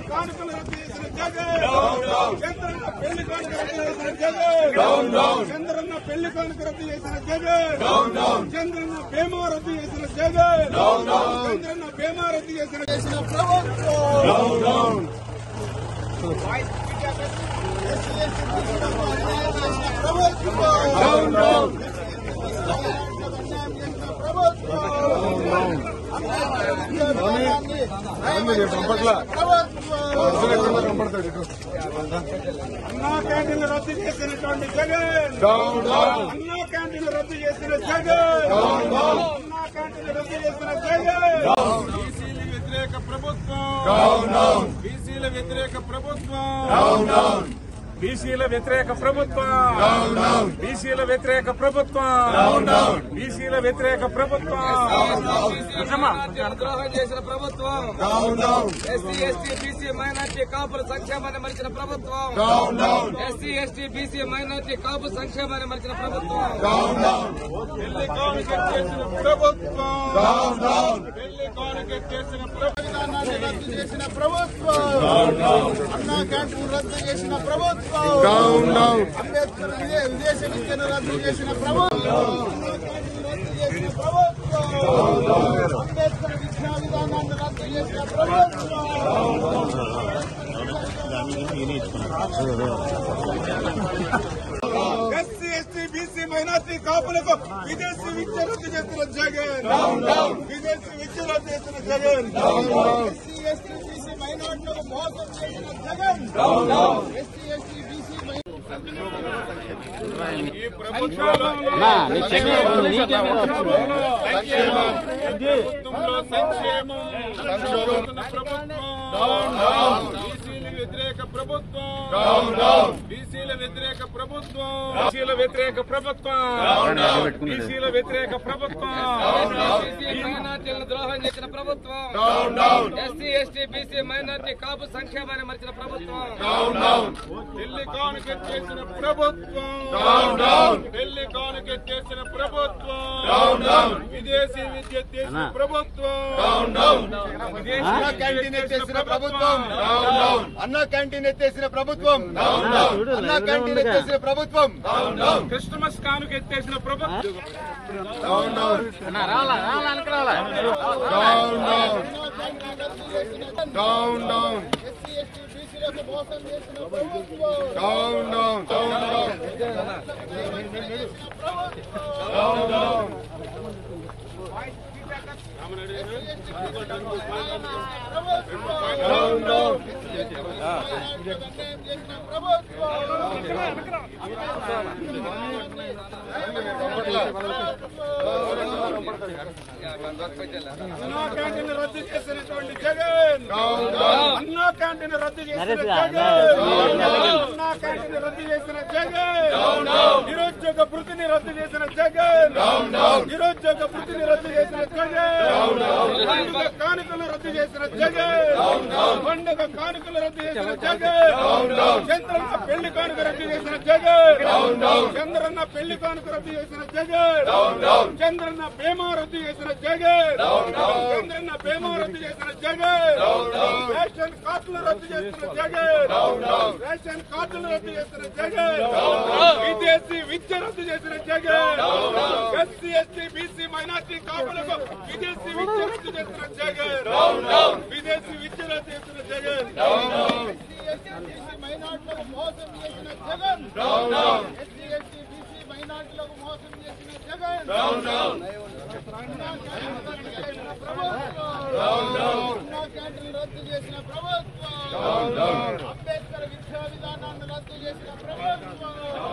కానుకలు రద్దు చేసిన జగన్ చంద్రన్న పెళ్లి కానుక రద్దు చేసిన జగన్ చంద్రన్న పెళ్లి కానుక రద్దు చేసిన జగన్ చంద్రన్న బీమా రద్దు చేసిన జగన్ చంద్రన్న బీమా రద్దు చేసిన చేసిన ప్రభుత్వం అన్నా క్యాంటీన్లు రద్దు చేసినటువంటి జగన్ అన్నా క్యాంటీన్లు రద్దు చేసిన జగన్ అన్నా క్యాంటీన్లు రద్దు చేసిన జగన్ బీసీల వ్యతిరేక ప్రభుత్వం బీసీల వ్యతిరేక ప్రభుత్వం బీసీల వ్యతిరేక ప్రభుత్వం బీసీల వ్యతిరేక ప్రభుత్వం బీసీల వ్యతిరేక ప్రభుత్వం ద్రోహం చేసిన ప్రభుత్వం ఎస్సీ ఎస్టీ బీసీ మైనార్టీ కాపుల సంక్షేమాన్ని మరిచిన ప్రభుత్వం SC ST BC minority Kapu సంక్షేమాన్ని మరిచిన ప్రభుత్వం పెళ్లి కానుక చేసిన ప్రభుత్వం పెళ్లి కానుక చేసిన ప్రభుత్వాన్ని రద్దు చేసిన ప్రభుత్వం అన్నా క్యాంటీన్ రద్దు చేసిన ప్రభుత్వం అంబేద్కర్ విదే- విదేశ విద్యను రద్దు చేసిన ప్రభుత్వం అన్నా క్యాంటీన్ రద్దు చేసిన ప్రభుత్వం అంబేద్కర్ విద్యా విధానాన్ని రద్దు చేసిన ప్రభుత్వం ఎస్సీ ఎస్టీ బీసీ మైనార్టీ కాపులకు విదేశీ విద్య రద్దు చేస్తున్న జగన్ విదేశీ విద్య రద్దు చేస్తున్న జగన్ ఎస్సీ ఎస్టీ బీసీ మైనార్టీలకు మోసం చేసిన జగన్ ఎస్సీ ఎస్టీ బీసీ ఈ ప్రభుత్వంలో ప్రభుత్వంలో సంక్షేమం సంక్షేమం ప్రభుత్వం బీసీల వ్యతిరేక ప్రభుత్వం బీసీల వ్యతిరేక ప్రభుత్వం బీసీల వ్యతిరేక ప్రభుత్వం బీసీల వ్యతిరేక ప్రభుత్వం బీసీ మైనార్టీలను ద్రోహం చేసిన ప్రభుత్వం SC ST BC minority Kapu సంక్షేమాన్ని మరిచిన ప్రభుత్వం పెళ్లి కానుక చేసిన ప్రభుత్వం పెళ్లి కానుక చేసిన ప్రభుత్వం విదేశీ విద్య చేసిన ప్రభుత్వం విదేశీ అన్నా విద్య క్యాంటీన్ చేసిన ఎత్తేసిన ప్రభుత్వం అన్నా క్యాంటీన్ ఎత్తేసిన ప్రభుత్వం అన్నా క్యాంటీన్ ఎత్తేసిన ప్రభుత్వం క్రిస్టమస్ కానుక ఎత్తేసిన ప్రభుత్వం down down down down Anna canteen రద్దు చేసినటువంటి జగన్ అన్నా క్యాంటీన్ రద్దు చేసిన జగన్ అన్నా క్యాంటీన్ రద్దు చేసిన జగన్ నిరుద్యోగ వృత్తిని రద్దు చేసిన జగన్ నిరుద్యోగ వృత్తిని రద్దు చేసిన జగన్ పండుగ కానుకలు రద్దు చేసిన జగన్ పండుగ కానుకలు రద్దు చేసిన జగన్ చంద్రన్న పెళ్లి కానుక రద్దు చేసిన జగన్ చంద్రన్న పెళ్లి కానుక రద్దు చేసిన జగన్ చంద్రన్న బీమా రద్దు చేసిన జగన్ చంద్రన్న బీమా రద్దు చేసిన జగన్ రేషన్ కార్డులు రద్దు చేసిన జగన్ రేషన్ కార్డులు రద్దు చేసిన జగన్ విదేశీ విద్య రద్దు చేసిన Jagan SC ST BC minority కాపులకు విదేశీ విద్య రద్దు చేసిన జగన్ విదేశీ విద్య రద్దు చేసిన జగన్ ఎస్సీ ఎస్టీ బీసీ మైనార్టీలకు మోసం చేసిన జగన్ ఎస్సీ ఎస్టీ బీసీ మైనార్టీలకు మోసం చేసిన జగన్ అన్నా క్యాంటీన్ రద్దు చేసిన ప్రభుత్వం అంబేద్కర్ విద్యా విధానాన్ని రద్దు చేసిన ప్రభుత్వం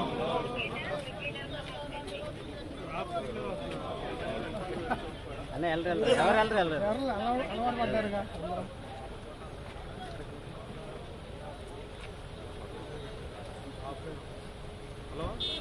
అన్న వెళ్ళరు వెళ్ళరు ఎవరు వెళ్ళరు వెళ్ళరు హలో